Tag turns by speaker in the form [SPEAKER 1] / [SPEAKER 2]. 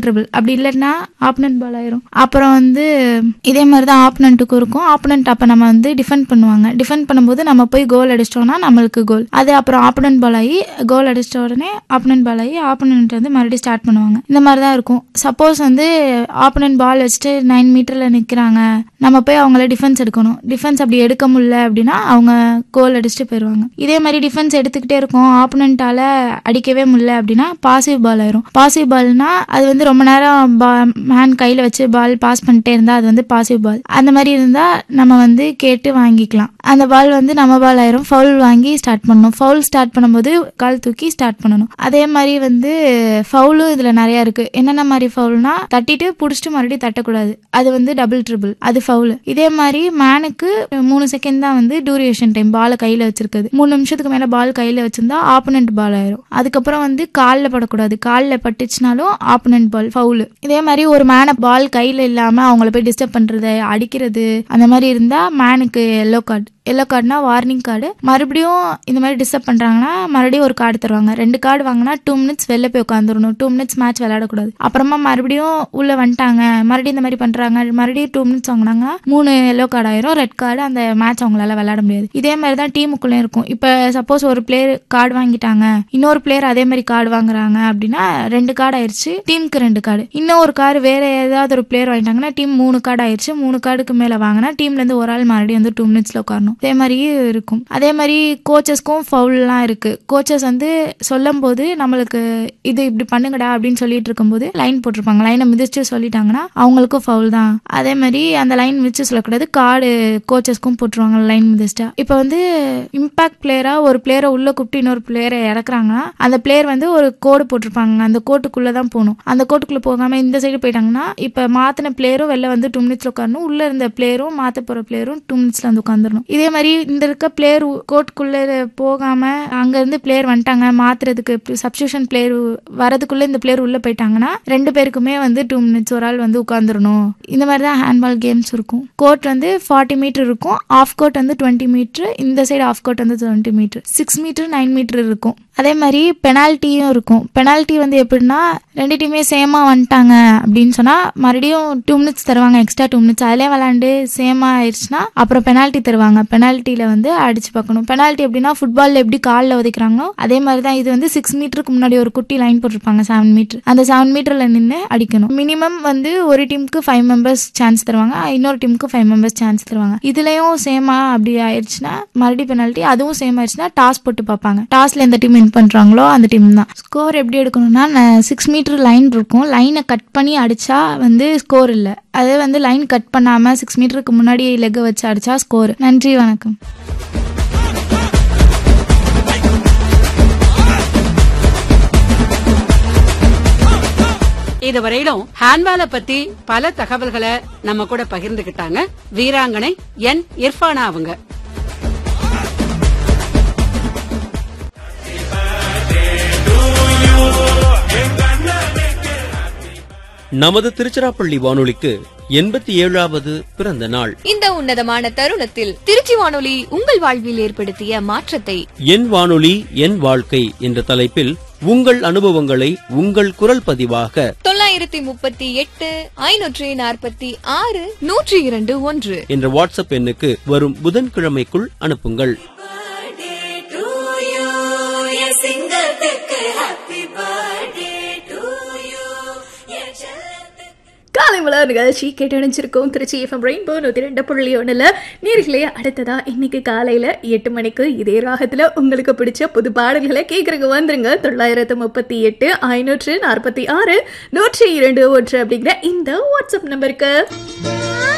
[SPEAKER 1] triple அப்படி இல்லைன்னா opponent பால் ஆயிரும் அப்புறம் வந்து இதே மாதிரி தான் ஆப்பனண்ட்டுக்கும் இருக்கும் ஆப்பனண்ட் அப்போ நம்ம வந்து டிஃபெண்ட் பண்ணுவாங்க டிஃபெண்ட் பண்ணும்போது நம்ம போய் கோல் அடிச்சிட்டோம்னா நம்மளுக்கு கோல் அது அப்புறம் ஆப்பனண்ட் பால் ஆகி கோல் அடிச்சிட்ட உடனே ஆப்பனண்ட் பால் ஆகி ஆப்பனண்ட் வந்து மறுபடியும் ஸ்டார்ட் பண்ணுவாங்க இந்த மாதிரி தான் இருக்கும் சப்போஸ் வந்து ஆப்பனண்ட் பால் வச்சுட்டு நைன் மீட்டரில் நிற்கிறாங்க நம்ம போய் அவங்கள டிஃபென்ஸ் எடுக்கணும் டிஃபென்ஸ் அப்படி எடுக்க முடியல அப்படின்னா அவங்க கோல் அடிச்சுட்டு போயிடுவாங்க இதே மாதிரி டிஃபென்ஸ் எடுத்துக்கிட்டே இருக்கும் ஆப்பனண்ட்டால அடிக்கவே முடியல அப்படின்னா பாசிவ் பால் ஆயிரும் பாசிவ் பால்னா அது வந்து ரொம்ப நேரம் ஹேண்ட் கையில் வச்சு பால் பாஸ் பண்ணிட்டே இருந்தா அது வந்து பாசிவ் பால் அந்த மாதிரி இருந்தா நம்ம வந்து கேட்டு வாங்கிக்கலாம் அந்த பால் வந்து நம்ம பால் ஆயிரும் ஃபவுல் வாங்கி ஸ்டார்ட் பண்ணணும் ஃபவுல் ஸ்டார்ட் பண்ணும்போது கால் தூக்கி ஸ்டார்ட் பண்ணணும் அதே மாதிரி வந்து ஃபவுலும் இதுல நிறைய இருக்கு என்னென்ன மாதிரி ஃபவுல்னா தட்டிட்டு புடிச்சிட்டு மறுபடியும் தட்டக்கூடாது அது வந்து டபுள் ட்ரிபிள் அது ஃபவுல் இதே மாதிரி மேனுக்கு மூணு செகண்ட் தான் வந்து டூரேஷன் டைம் பாலை கையில வச்சிருக்குது மூணு நிமிஷத்துக்கு மேல பால் கையில வச்சிருந்தா ஆப்பனண்ட் பால் ஆயிரும் அதுக்கப்புறம் வந்து காலில் படக்கூடாது காலில் பட்டுச்சுனாலும் ஆப்பனண்ட் பால் ஃபவுல் இதே மாதிரி ஒரு மேனை பால் கையில இல்லாம அவங்கள போய் டிஸ்டர்ப் பண்றது அடிக்கிறது அந்த மாதிரி இருந்தா மேனுக்கு எல்லோ கார்டு எல்லோ கார்டுனா வார்னிங் கார்டு மறுபடியும் இந்த மாதிரி டிஸ்டர்ப் பண்ணுறாங்கன்னா மறுபடியும் ஒரு கார்டு தருவாங்க ரெண்டு கார்டு வாங்கினா டூ மினிட்ஸ் வெளில போய் உட்காந்துடணும் டூ மினிட்ஸ் மேட்ச் விளையாடக்கூடாது அப்புறமா மறுபடியும் உள்ளே வந்துட்டாங்க மறுபடியும் இந்த மாதிரி பண்ணுறாங்க மறுபடியும் டூ மினிட்ஸ் வாங்கினாங்க மூணு எல்லோ கார்டு ஆயிரும் ரெட் கார்டு அந்த மேட்ச் அவங்களால விளையாட முடியாது இதே மாதிரி தான் டீமுக்குள்ளே இருக்கும் இப்போ சப்போஸ் ஒரு பிளேயர் கார்டு வாங்கிட்டாங்க இன்னொரு பிளேயர் அதே மாதிரி கார்டு வாங்குறாங்க அப்படின்னா ரெண்டு கார்டு ஆயிடுச்சு டீமுக்கு ரெண்டு கார்டு இன்னும் ஒரு கார்டு வேற ஏதாவது ஒரு பிளேயர் வாங்கிட்டாங்கன்னா டீம் மூணு கார்டு ஆயிடுச்சு மூணு கார்டுக்கு மேலே வாங்கினா டீம்ல இருந்து ஒரு ஆள் மறுபடியும் வந்து டூ மினிட்ஸ்ல உட்காரணும் அதே மாதிரியே இருக்கும் அதே மாதிரி கோச்சஸ்க்கும் ஃபவுல்லாம் இருக்கு கோச்சஸ் வந்து சொல்லும் போது நம்மளுக்கு இது இப்படி பண்ணுங்கடா அப்படின்னு சொல்லிட்டு இருக்கும்போது லைன் போட்டிருப்பாங்க லைனை மிதிச்சு சொல்லிட்டாங்கன்னா அவங்களுக்கும் ஃபவுல் தான் அதே மாதிரி அந்த லைன் மிதிச்சு சொல்லக்கூடாது கார்டு கோச்சஸ்க்கும் போட்டுருவாங்க லைன் மிதிச்சிட்டா இப்போ வந்து இம்பாக்ட் பிளேயரா ஒரு பிளேயரை உள்ள கூப்பிட்டு இன்னொரு பிளேயரை இறக்குறாங்கன்னா அந்த பிளேயர் வந்து ஒரு கோடு போட்டிருப்பாங்க அந்த கோட்டுக்குள்ள தான் போகணும் அந்த கோட்டுக்குள்ள போகாம இந்த சைடு போயிட்டாங்கன்னா இப்போ மாத்தின பிளேயரும் வெளில வந்து டூ மினிட்ஸ்ல உட்காரணும் உள்ள இருந்த பிளேயரும் மாத்த போற பிளேயரும் டூ மினிட்ஸ்ல வந்து உட்காந்துடணும் இதே மாதிரி இந்த இருக்க பிளேயர் கோர்ட்டுக்குள்ள போகாம அங்க இருந்து பிளேயர் வந்துட்டாங்க மாத்துறதுக்கு சப்ஸ்டியூஷன் பிளேயர் வரதுக்குள்ள இந்த பிளேயர் உள்ள போயிட்டாங்கன்னா ரெண்டு பேருக்குமே வந்து டூ மினிட்ஸ் ஒரு ஆள் வந்து உட்காந்துடணும் இந்த மாதிரி தான் ஹேண்ட்பால் கேம்ஸ் இருக்கும் கோர்ட் வந்து ஃபார்ட்டி மீட்டர் இருக்கும் ஆஃப் கோர்ட் வந்து டுவெண்ட்டி மீட்டர் இந்த சைடு ஆஃப் கோர்ட் வந்து twenty metre six metre nine metre இருக்கும் அதே மாதிரி பெனால்ட்டியும் இருக்கும் பெனால்ட்டி வந்து எப்படின்னா ரெண்டு டீமே சேமா வந்துட்டாங்க அப்படின்னு சொன்னா மறுபடியும் டூ மினிட்ஸ் தருவாங்க எக்ஸ்ட்ரா டூ மினிட்ஸ் அதிலே விளாண்டு சேமா ஆயிடுச்சுன்னா அப்புறம் பெனால்ட்டி தருவாங்க பெனால்ட்டியில வந்து அடிச்சு பார்க்கணும் பெனால்ட்டி எப்படின்னா ஃபுட்பால்ல எப்படி காலில் உதைக்கிறாங்களோ அதே மாதிரி தான் இது வந்து சிக்ஸ் மீட்டருக்கு முன்னாடி ஒரு குட்டி லைன் போட்டிருப்பாங்க செவன் மீட்டர் அந்த செவன் மீட்டர்ல நின்று அடிக்கணும் மினிமம் வந்து ஒரு டீமுக்கு ஃபைவ் மெம்பர்ஸ் சான்ஸ் தருவாங்க இன்னொரு டீமுக்கு ஃபைவ் மெம்பர்ஸ் சான்ஸ் தருவாங்க இதுலயும் சேமா அப்படி ஆயிடுச்சுன்னா மறுபடியும் பெனால்ட்டி அதுவும் சேம் ஆயிடுச்சுன்னா டாஸ் போட்டு பார்ப்பாங்க டாஸ்ல எந்த டீம் வின் பண்றாங்களோ அந்த டீம் தான் ஸ்கோர் எப்படி எடுக்கணும்னா சிக்ஸ் மீட்டர் லைன் இருக்கும் லைனை கட் பண்ணி அடிச்சா வந்து ஸ்கோர் இல்லை அதே வந்து லைன் கட் பண்ணாம சிக்ஸ் மீட்டருக்கு முன்னாடி லெக் வச்சு அடிச்சா ஸ்கோர் நன்றி வணக்கம்
[SPEAKER 2] இதுவரையிலும் ஹேண்ட்பால பத்தி பல தகவல்களை நம்ம கூட பகிர்ந்துகிட்டாங்க வீராங்கனை என் இர்ஃபானா அவங்க
[SPEAKER 3] நமது திருச்சிராப்பள்ளி வானொலிக்கு எண்பத்தி ஏழாவது பிறந்த நாள்
[SPEAKER 4] இந்த உன்னதமான தருணத்தில் திருச்சி வானொலி உங்கள் வாழ்வில் ஏற்படுத்திய மாற்றத்தை
[SPEAKER 3] என் வானொலி என் வாழ்க்கை என்ற தலைப்பில் உங்கள் அனுபவங்களை உங்கள் குரல் பதிவாக
[SPEAKER 4] தொள்ளாயிரத்தி முப்பத்தி எட்டு ஐநூற்றி நாற்பத்தி ஆறு நூற்றி இரண்டு ஒன்று
[SPEAKER 3] என்ற வாட்ஸ்அப் எண்ணுக்கு வரும் புதன்கிழமைக்குள் அனுப்புங்கள்
[SPEAKER 5] காலை மலர் நிகழ்ச்சி கேட்டணிச்சிருக்கோம் திருச்சி எஃப்எம் ரெயின்போ நூற்றி ரெண்டு புள்ளி ஒன்றில் நேர்களே அடுத்ததா இன்னைக்கு காலையில் எட்டு மணிக்கு இதே ராகத்தில் உங்களுக்கு பிடிச்ச புது பாடல்களை கேட்குறக்கு வந்துருங்க தொள்ளாயிரத்து முப்பத்தி எட்டு ஐநூற்று நாற்பத்தி ஆறு நூற்றி இரண்டு ஒன்று அப்படிங்கிற இந்த வாட்ஸ்அப் நம்பருக்கு